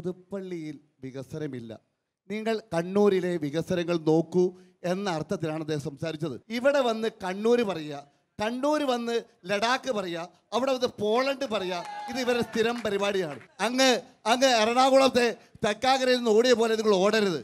പുതുപ്പള്ളിയിൽ വികസനമില്ല നിങ്ങൾ കണ്ണൂരിലെ വികസനങ്ങൾ നോക്കൂ എന്ന അർത്ഥത്തിലാണ് അദ്ദേഹം സംസാരിച്ചത് ഇവിടെ വന്ന് കണ്ണൂർ പറയുക കണ്ണൂർ വന്ന് ലഡാക്ക് പറയുക അവിടെ വന്ന് പോളണ്ട് പറയുക ഇത് ഇവരുടെ സ്ഥിരം പരിപാടിയാണ് അങ്ങ് അങ്ങ് എറണാകുളത്തെ തെക്കാക്കരയിൽ നിന്ന് ഓടിയ പോലെ നിങ്ങൾ ഓടരുത്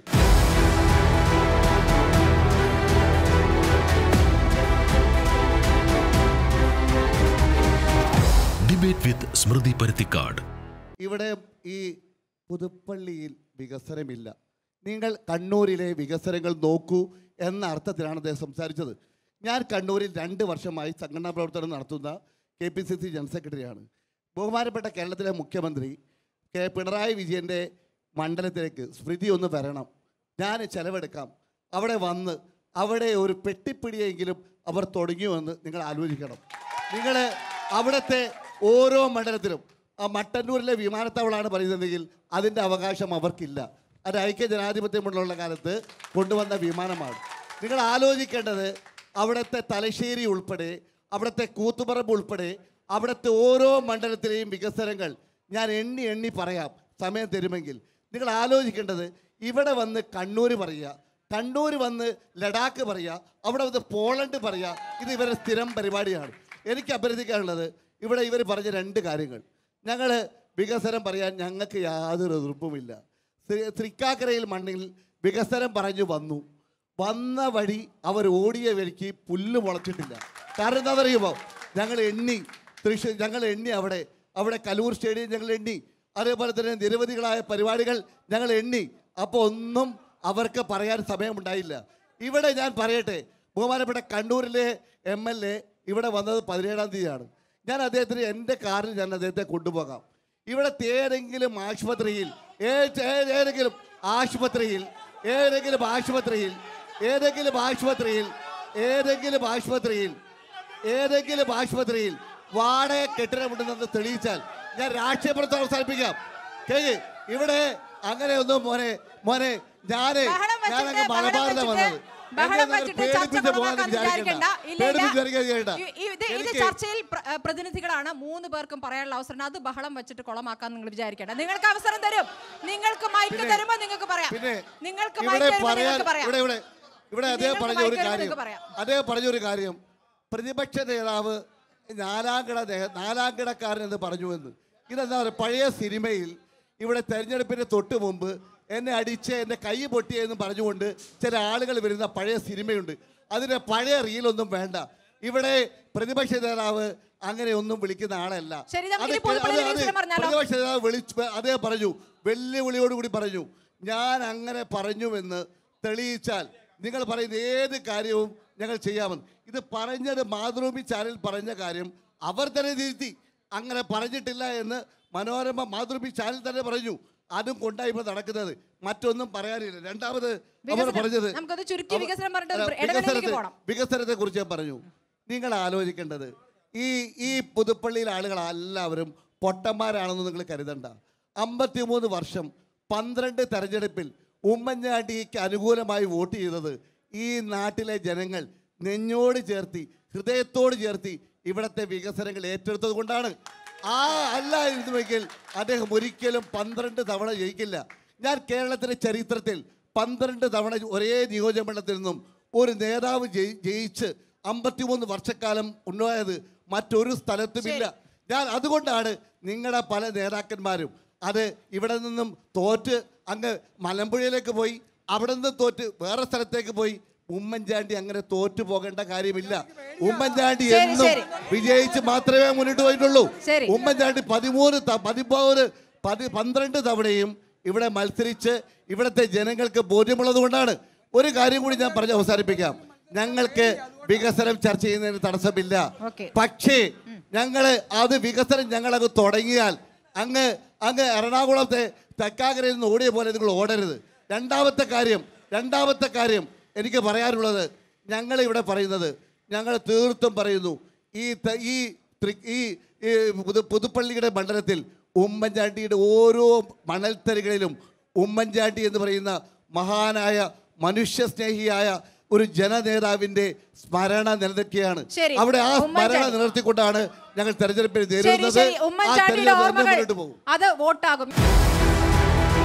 ഡിബേറ്റ് വിത്ത് സ്മൃതി പരുത്തിക്കാട് ഇവിടെ ഈ പുതുപ്പള്ളിയിൽ വികസനമില്ല നിങ്ങൾ കണ്ണൂരിലെ വികസനങ്ങൾ നോക്കൂ എന്ന അർത്ഥത്തിലാണ് അദ്ദേഹം സംസാരിച്ചത് ഞാൻ കണ്ണൂരിൽ രണ്ട് വർഷമായി സംഘടനാ പ്രവർത്തനം നടത്തുന്ന K P C C general സെക്രട്ടറിയാണ് ബഹുമാനപ്പെട്ട കേരളത്തിലെ മുഖ്യമന്ത്രി കെ പിണറായി വിജയൻ്റെ മണ്ഡലത്തിലേക്ക് സ്മൃതി ഒന്ന് വരണം ഞാൻ ചെലവെടുക്കാം അവിടെ വന്ന് അവിടെ ഒരു പെട്ടിപ്പിടിയെങ്കിലും അവർ തുടങ്ങിയുവെന്ന് നിങ്ങൾ ആലോചിക്കണം നിങ്ങൾ അവിടുത്തെ ഓരോ മണ്ഡലത്തിലും ആ മട്ടന്നൂരിലെ വിമാനത്താവളമാണ് പറയുന്നതെങ്കിൽ അതിൻ്റെ അവകാശം അവർക്കില്ല അത് ഐക്യ ജനാധിപത്യമുള്ള കാലത്ത് കൊണ്ടുവന്ന വിമാനമാണ് നിങ്ങൾ ആലോചിക്കേണ്ടത് അവിടുത്തെ തലശ്ശേരി ഉൾപ്പെടെ അവിടുത്തെ കൂത്തുപറമ്പ് ഉൾപ്പെടെ അവിടുത്തെ ഓരോ മണ്ഡലത്തിലെയും വികസനങ്ങൾ ഞാൻ എണ്ണി എണ്ണി പറയാം സമയം തരുമെങ്കിൽ നിങ്ങൾ ആലോചിക്കേണ്ടത് ഇവിടെ വന്ന് കണ്ണൂർ പറയുക കണ്ണൂർ വന്ന് ലഡാക്ക് പറയുക അവിടെ വന്ന് പോളണ്ട് പറയുക ഇത് ഇവരുടെ സ്ഥിരം പരിപാടിയാണ് എനിക്ക് അഭ്യർത്ഥിക്കാനുള്ളത് ഇവിടെ ഇവർ പറഞ്ഞ രണ്ട് കാര്യങ്ങൾ ഞങ്ങൾ വികസനം പറയാൻ ഞങ്ങൾക്ക് യാതൊരു എതിർപ്പുമില്ല ശ്രീ- തൃക്കാക്കരയിൽ മണ്ണിൽ വികസനം പറഞ്ഞു വന്നു വന്ന വഴി അവർ ഓടിയ വഴിക്ക് പുല്ല് മുളച്ചിട്ടില്ല കാരണം എന്താ പറയുമ്പോൾ ഞങ്ങൾ എണ്ണി തൃശ്ശൂർ ഞങ്ങൾ എണ്ണി അവിടെ അവിടെ കലൂർ സ്റ്റേഡിയം ഞങ്ങൾ എണ്ണി അതേപോലെ തന്നെ നിരവധികളായ പരിപാടികൾ ഞങ്ങൾ എണ്ണി അപ്പോൾ ഒന്നും അവർക്ക് പറയാൻ സമയമുണ്ടായില്ല ഇവിടെ ഞാൻ പറയട്ടെ ബഹുമാനപ്പെട്ട കണ്ണൂരിലെ എം എൽ എ ഇവിടെ വന്നത് പതിനേഴാം തീയതിയാണ് ഞാൻ അദ്ദേഹത്തിന് എൻ്റെ കാറിൽ ഞാൻ അദ്ദേഹത്തെ കൊണ്ടുപോകാം ഇവിടുത്തെ ഏതെങ്കിലും ആശുപത്രിയിൽ ഏ- ഏ- ഏതെങ്കിലും ആശുപത്രിയിൽ ഏതെങ്കിലും ആശുപത്രിയിൽ ഏതെങ്കിലും ആശുപത്രിയിൽ ഏതെങ്കിലും ആശുപത്രിയിൽ ഏതെങ്കിലും ആശുപത്രിയിൽ വാടക കെട്ടിടമുണ്ടെന്ന് തെളിയിച്ചാൽ ഞാൻ രാഷ്ട്രീയ പ്രവർത്തനം അവസാനിപ്പിക്കാം കേക്ക് ഇവിടെ അങ്ങനെയൊന്നും മോനെ മോനെ ഞാന് ബഹളം വെച്ചിട്ട്, ഞാനങ്ങ് ബഹളം മലബാറിലാണ് വെച്ചിട്ട്, വന്നത് ബഹളം എന്നെ അങ്ങനെ വെച്ചിട്ട് ചർച്ച പേടിപ്പിച്ച് പോകാൻ കൊളവാക്കാൻ വിചാരിക്കണ്ട വിചാരിക്കണ്ട. ഇല്ല, പേടിപ്പിച്ച് ഇല്ല. വിചാരിക്കാൻ വിചാരിക്കണ്ട. ഇ- ഇത് ഇത് എനിക്ക് ചർച്ചയിൽ പ്ര- ഏ, പ്രതിനിധികളാണ് മൂന്ന് പേർക്കും പറയാനുള്ള അവസരം അത് ബഹളം വെച്ചിട്ട് കുളമാക്കാൻ നിങ്ങൾ വിചാരിക്കേണ്ട നിങ്ങൾക്ക് അവസരം തരും നിങ്ങൾക്ക് മൈക്ക് പിന്നെ- തരുമ്പോൾ നിങ്ങൾക്ക് പറയാം പിന്നെ നിങ്ങൾക്ക് ഇവിടെ മൈക്ക് തരുമ്പോൾ പറയാൻ നിങ്ങൾക്ക് പറയാം ഇവിടെ ഇവിടെ ഇവിടെ അദ്ദേഹം നിങ്ങൾക്ക് പറഞ്ഞ ഒരു മൈക്ക് തരുമ്പോൾ കാര്യം നിങ്ങൾക്ക് പറയാം. അദ്ദേഹം പറഞ്ഞ ഒരു കാര്യം പ്രതിപക്ഷ നേതാവ് നാലാംകിട നേ- നാലാംകിടക്കാരൻ എന്ന് പറഞ്ഞു എന്ന് ഇതെന്താ പറയുക പഴയ സിനിമയിൽ ഇവിടെ തെരഞ്ഞെടുപ്പിന് തൊട്ട് മുമ്പ് എന്നെ അടിച്ച് എന്നെ കൈ പൊട്ടിയെന്ന് പറഞ്ഞുകൊണ്ട് ചില ആളുകൾ വരുന്ന പഴയ സിനിമയുണ്ട് അതിന് പഴയ റീലൊന്നും വേണ്ട ഇവിടെ പ്രതിപക്ഷ നേതാവ് അങ്ങനെ ഒന്നും വിളിക്കുന്ന ആളല്ല ശരി, നമുക്ക് അത് ഇനി പുതുപ്പള്ളിയിലെ അത് വികസനം പറഞ്ഞാലോ? പ്രതിപക്ഷ നേതാവ് വിളിച്ച് അദ്ദേഹം പറഞ്ഞു വെല്ലുവിളിയോടുകൂടി പറഞ്ഞു ഞാൻ അങ്ങനെ പറഞ്ഞുവെന്ന് തെളിയിച്ചാൽ നിങ്ങൾ പറയുന്ന ഏത് കാര്യവും ഞങ്ങൾ ചെയ്യാമെന്ന് ഇത് പറഞ്ഞത് മാതൃഭൂമി ചാനൽ പറഞ്ഞ കാര്യം അവർ തന്നെ തിരുത്തി അങ്ങനെ പറഞ്ഞിട്ടില്ല എന്ന് മനോരമ മാതൃഭൂമി ചാനൽ തന്നെ പറഞ്ഞു അതും കൊണ്ടായി ഇപ്പോൾ നടക്കുന്നത് മറ്റൊന്നും പറയാനില്ല രണ്ടാമത് അവർ വികസനം. പറഞ്ഞത് നമുക്കത് ചുരുക്കി അവർ- വികസനം പറഞ്ഞിട്ട് അല്ല, ഇടവേളയിലേക്ക് വികസനത്തെ- പോണം. വികസനത്തെ കുറിച്ച് ഞാൻ പറഞ്ഞു നിങ്ങൾ ആലോചിക്കേണ്ടത് ഈ ഈ പുതുപ്പള്ളിയിലെ ആളുകൾ എല്ലാവരും പൊട്ടന്മാരാണെന്ന് നിങ്ങൾ കരുതണ്ട അമ്പത്തിമൂന്ന് വർഷം പന്ത്രണ്ട് തെരഞ്ഞെടുപ്പിൽ ഉമ്മൻചാണ്ടിക്ക് അനുകൂലമായി വോട്ട് ചെയ്തത് ഈ നാട്ടിലെ ജനങ്ങൾ നെഞ്ഞോട് ചേർത്തി ഹൃദയത്തോട് ചേർത്തി ഇവിടുത്തെ വികസനങ്ങൾ ഏറ്റെടുത്തത് കൊണ്ടാണ് ആ അല്ല ഇരുന്നുവെങ്കിൽ അദ്ദേഹം ഒരിക്കലും പന്ത്രണ്ട് തവണ ജയിക്കില്ല ഞാൻ കേരളത്തിലെ ചരിത്രത്തിൽ പന്ത്രണ്ട് തവണ ഒരേ നിയോജകമണ്ഡലത്തിൽ നിന്നും ഒരു നേതാവ് ജയി- ജയിച്ച് അമ്പത്തിമൂന്ന് വർഷക്കാലം ഉണ്ടായത് മറ്റൊരു സ്ഥലത്തുമില്ല ഞാൻ അതുകൊണ്ടാണ് നിങ്ങളുടെ പല നേതാക്കന്മാരും അത് ഇവിടെ നിന്നും തോറ്റ് അങ്ങ് മലമ്പുഴയിലേക്ക് പോയി അവിടെ നിന്ന് തോറ്റ് വേറെ സ്ഥലത്തേക്ക് പോയി ഉമ്മൻചാണ്ടി അങ്ങനെ തോറ്റു പോകേണ്ട കാര്യമില്ല ഉമ്മൻചാണ്ടി ശരി, എന്നും ശരി. വിജയിച്ച് മാത്രമേ മുന്നോട്ട് പോയിട്ടുള്ളൂ ശരി. ഉമ്മൻചാണ്ടി പതിമൂന്ന് ത- പതിമൂന്ന് പതി പന്ത്രണ്ട് തവണയും ഇവിടെ മത്സരിച്ച് ഇവിടുത്തെ ജനങ്ങൾക്ക് ബോധ്യമുള്ളത് കൊണ്ടാണ് ഒരു കാര്യം കൂടി ഞാൻ പറഞ്ഞ് അവസാനിപ്പിക്കാം ഞങ്ങൾക്ക് വികസനം ചർച്ച ചെയ്യുന്നതിന് തടസ്സമില്ല ഓക്കേ. പക്ഷേ ഞങ്ങള് അത് വികസനം ഞങ്ങളങ്ങ് തുടങ്ങിയാൽ അങ്ങ് അങ്ങ് എറണാകുളത്തെ തെക്കാക്കരയിൽ നിന്ന് ഓടിയ പോലെ നിങ്ങൾ ഓടരുത് രണ്ടാമത്തെ കാര്യം രണ്ടാമത്തെ കാര്യം എനിക്ക് പറയാനുള്ളത് ഞങ്ങൾ ഇവിടെ പറയുന്നത് ഞങ്ങൾ തീർത്തും പറയുന്നു ഈ ത- ഈ ത്രി- ഈ ഈ പുതു പുതുപ്പള്ളിയുടെ മണ്ഡലത്തിൽ ഉമ്മൻചാണ്ടിയുടെ ഓരോ മണൽത്തരികളിലും ഉമ്മൻചാണ്ടി എന്ന് പറയുന്ന മഹാനായ മനുഷ്യസ്നേഹിയായ ഒരു ജനനേതാവിന്റെ സ്മരണ നിലനിൽക്കുകയാണ് ശരി. അവിടെ ആ സ്മരണ ഉമ്മൻചാണ്ടി. നിലനിർത്തിക്കൊണ്ടാണ് ഞങ്ങൾ തെരഞ്ഞെടുപ്പിൽ ശരി നേരിടുന്നത് ശരി ആ ഉമ്മൻചാണ്ടിയുടെ തെരഞ്ഞെടുപ്പ് തന്നെ ഓർമ്മകൾ മുന്നോട്ട് പോകും അത് വോട്ടാകും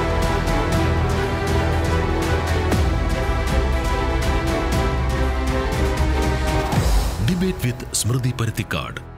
ഡിബേറ്റ് വിത്ത് സ്മൃതി പരുത്തിക്കാട്